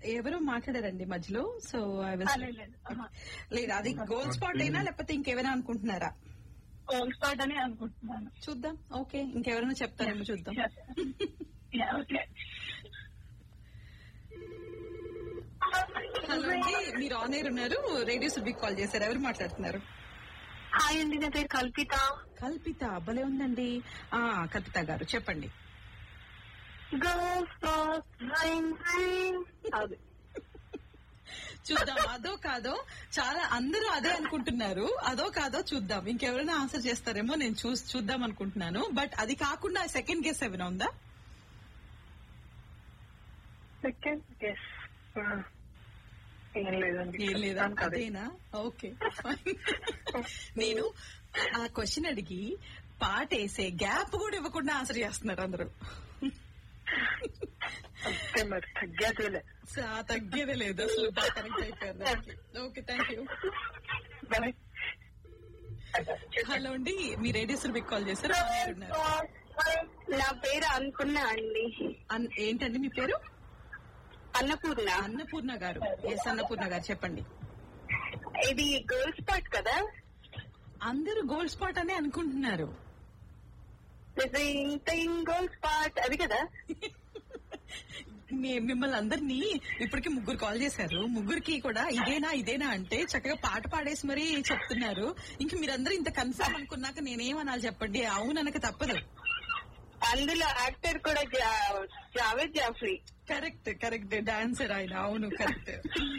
ఎవరో మాట్లాడారండి మధ్యలో సో ఐ ఆ, వాస్ లేదు, లేదు. ఆహా. లేదు అది గోల్డ్ స్పాట్ అయినా లేకపోతే ఇంకెవరైనా అనుకుంటున్నారా గోల్డ్ స్పాట్ అని అనుకుంటున్నాను చూద్దాం ఓకే ఇంకెవరైనా చెప్తారేమో చూద్దాం Yeah, okay. హలో అండి మీరు ఆన్ ఎయిర్ ఉన్నారు రేడియో సుబ్బికి కాల్ చేశారు ఎవరు మాట్లాడుతున్నారు హాయ్ అండి నా పేరు కల్పిత కల్పిత భలే ఉందండి ఆ కల్పిత గారు చెప్పండి గోల్డ్ స్పాట్ రైన్ రైన్ అది చూద్దాం అదో కాదో చాలా అందరూ అదే అనుకుంటున్నారు అదో కాదో చూద్దాం ఇంకెవరైనా ఆన్సర్ చేస్తారేమో నేను చూసి చూద్దాం అనుకుంటున్నాను బట్ అది కాకుండా సెకండ్ గెస్ ఏమైనా ఉందా సెకండ్ గెస్ ఏం లేదండి ఏం లేదా చెప్తాను కదా. అదేనా ఓకే నేను ఆ క్వశ్చన్ అడిగి పాట వేసే గ్యాప్ కూడా ఇవ్వకుండా ఆన్సర్ చేస్తున్నారు అందరూ అంతే మరి తగ్గేదిలే సో ఆ తగ్గేదే లేదు అసలు బాగా కనెక్ట్ అయిపోయారు దానికి okay thank you Bye. Hello అండి మీ రేడియో సురభికి కాల్ చేశారు on air ఉన్నారు. నా పేరు అనుకున్నా అండి అన్- ఏంటండి మీ పేరు అన్నపూర్ణ అన్నపూర్ణ గారు ఎస్ అన్నపూర్ణ గారు చెప్పండి ఇది గర్ల్ స్పాట్ కదా అందరూ గోల్డ్ స్పాట్ అనే అనుకుంటున్నారు గర్ల్ స్పాట్ అది కదా మీ- మిమ్మల్ని అందరినీ ఇప్పటికి ముగ్గురు కాల్ చేశారు ముగ్గురికి కూడా ఇదేనా ఇదేనా అంటే చక్కగా పాట పాడేసి మరీ చెప్తున్నారు ఇంక మీరందరూ ఇంత కన్ఫర్మ్ అనుకున్నాక నేనేమనాలి చెప్పండి అవుననక తప్పదు అందులో యాక్టర్ కూడా జా- Javed Jaffrey correct correct dancer ఆయన అవును కరెక్ట్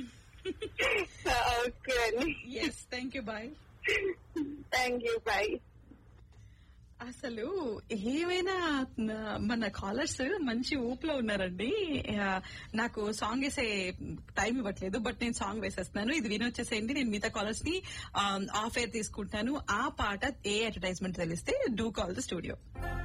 ఓకే అండి yes thank you bye thank you bye అసలు ఏమైనా న- మన కాలర్స్ మంచి ఊపులో ఉన్నారండి ఆ, నాకు సాంగ్ వేసే టైం ఇవ్వట్లేదు బట్ నేను సాంగ్ వేసేస్తున్నాను ఇది వినొచ్చేసేయండి నేను మిగతా కాలర్స్ ని ఆఫ్ ఎయిర్ తీసుకుంటాను ఆ పాట ఏ అడ్వర్టైజ్మెంట్ తెలిస్తే డూ కాల్ ద స్టూడియో